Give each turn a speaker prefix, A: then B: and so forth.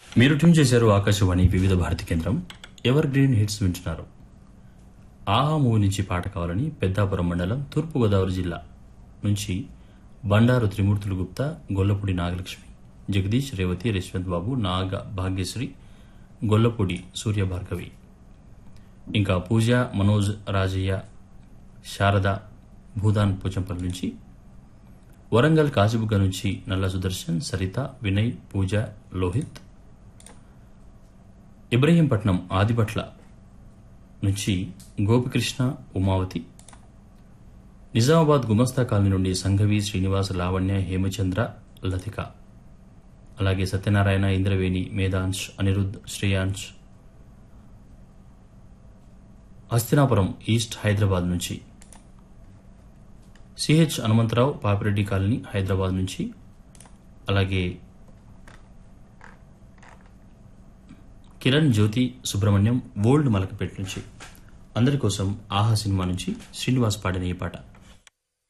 A: మీరు ట్యూన్ చేశారు ఆకాశవాణి వివిధ భారతి కేంద్రం ఎవర్ గ్రీన్ హిట్స్ వింటున్నారు ఆహా మూవీ నుంచి పాట కావాలని పెద్దాపురం మండలం తూర్పుగోదావరి జిల్లా నుంచి బండారు త్రిమూర్తులు గుప్తా గొల్లపూడి నాగలక్ష్మి జగదీష్ రేవతి యశ్వంత్ బాబు నాగ భాగ్యశ్రీ గొల్లపూడి సూర్య భార్గవి ఇంకా పూజ మనోజ్ రాజయ్య శారద భూదాన్ పోచంపల్లి నుంచి వరంగల్ కాజిబుగ్గ నుంచి నల్ల సుదర్శన్ సరిత వినయ్ పూజ లోహిత్ ఇబ్రహీంపట్నం ఆదిపట్ల నుంచి గోపికృష్ణ ఉమావతి నిజామాబాద్ గుమస్తా కాలనీ నుండి సంఘవి శ్రీనివాస్ లావణ్య హేమచంద్ర లతిక అలాగే సత్యనారాయణ ఇంద్రవేణి మేధాంశ్ అనిరుద్ శ్రేయాంశ్ హస్తినాపురం ఈస్ట్ హైదరాబాద్ నుంచి సిహెచ్ హనుమంతరావు పాపిరెడ్డి కాలనీ హైదరాబాద్ నుంచి అలాగే కిరణ్ జ్యోతి సుబ్రహ్మణ్యం ఓల్డ్ మలకపేట నుంచి అందరి కోసం ఆహా సినిమా నుంచి శ్రీనివాస్ పాడిన ఈ పాట